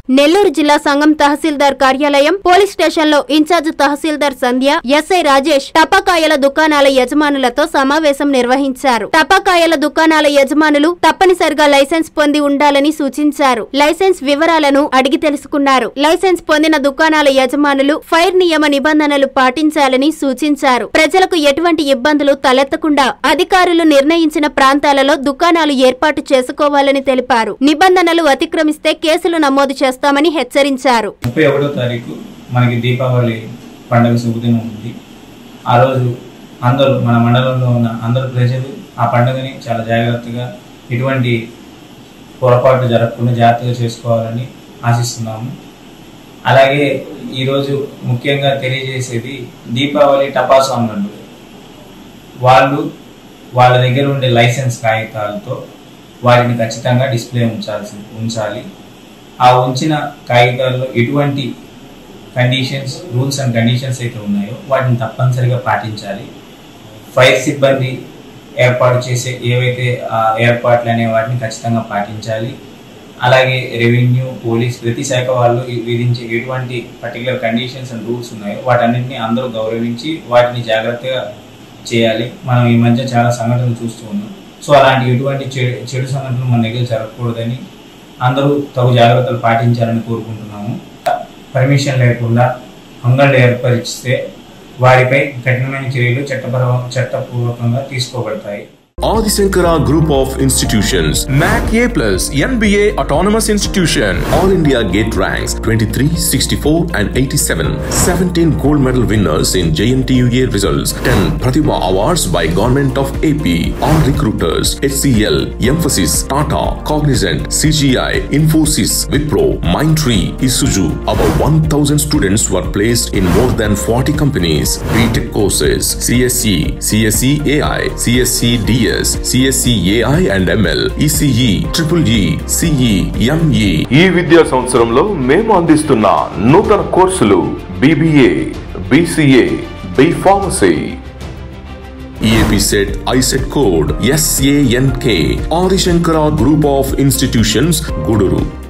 నెల్లూరు జిల్లా సంఘం తహసీల్దార్ కార్యాలయం పోలీస్ స్టేషన్లో ఇన్ఛార్జ్ తహసీల్దార్ సంధ్య ఎస్ఐ రాజేష్ టపాకాయల దుకాణాల యజమానులతో సమావేశం నిర్వహించారు టపాకాయల దుకాణాల యజమానులు తప్పనిసరిగా లైసెన్స్ పొంది ఉండాలని సూచించారు లైసెన్స్ వివరాలను అడిగి తెలుసుకున్నారు లైసెన్స్ పొందిన దుకాణాల యజమానులు ఫైర్ నియమ నిబంధనలు పాటించాలని సూచించారు ప్రజలకు ఎటువంటి ఇబ్బందులు తలెత్తకుండా అధికారులు నిర్ణయించిన ప్రాంతాలలో దుకాణాలు ఏర్పాటు చేసుకోవాలని తెలిపారు నిబంధనలు అతిక్రమిస్తే కేసులు నమోదు చేస్తామని హెచ్చరించారు ముప్పై ఒకటో తారీఖు మనకి దీపావళి పండుగ శుభదినం ఉంది ఆ రోజు అందరూ మన మండలంలో ఉన్న అందరు ప్రజలు ఆ పండుగని చాలా జాగ్రత్తగా ఎటువంటి పొరపాటు జరగకుండా జాగ్రత్తగా చేసుకోవాలని ఆశిస్తున్నాము అలాగే ఈరోజు ముఖ్యంగా తెలియజేసేది దీపావళి టపాసు అన్నట్టు వాళ్ళు వాళ్ళ దగ్గర ఉండే లైసెన్స్ కాగితాలతో వాటిని ఖచ్చితంగా డిస్ప్లే ఉంచాల్సి ఉంచాలి ఆ ఉంచిన కాగితాల్లో ఎటువంటి కండిషన్స్ రూల్స్ అండ్ కండిషన్స్ అయితే ఉన్నాయో వాటిని తప్పనిసరిగా పాటించాలి ఫైర్ సిబ్బంది ఏర్పాటు చేసే ఏవైతే ఆ ఏర్పాట్లు అనే వాటిని ఖచ్చితంగా పాటించాలి అలాగే రెవెన్యూ పోలీస్ ప్రతి శాఖ వాళ్ళు ఈ విధించే ఎటువంటి పర్టికులర్ కండిషన్స్ అండ్ రూల్స్ ఉన్నాయో వాటన్నిటిని అందరూ గౌరవించి వాటిని జాగ్రత్తగా చేయాలి మనం ఈ మధ్య చాలా సంఘటనలు చూస్తూ ఉన్నాం సో అలాంటి ఎటువంటి చెడు చెడు సంఘటనలు మన దగ్గర జరగకూడదని అందరూ తగు జాగ్రత్తలు పాటించాలని కోరుకుంటున్నాము పర్మిషన్ లేకుండా అంగళ్ళు ఏర్పరిస్తే వారిపై కఠినమైన చర్యలు చట్టపర చట్టపూర్వకంగా తీసుకోబడతాయి Adisankara Group of Institutions. NAC A Plus NBA Autonomous Institution. All India Gate ranks 23, 64, and 87. 17 gold medal winners in JNTUA results. 10 Pratibha Awards by Government of AP. All recruiters HCL, Emphasis, Tata, Cognizant, CGI, Infosys, Wipro, Mindtree, Isuzu. About 1000 students were placed in more than 40 companies. BTech courses CSE, CSE AI, CSE DS, CSE AI and ML, ECE, Triple E, CE, ME. ఈ విద్యా సంవత్సరంలో మేము అందిస్తున్న నూతన కోర్సులు BBA BCA B pharmacy EAP set ISET code SANK Adi Shankara Group of Institutions Guduru.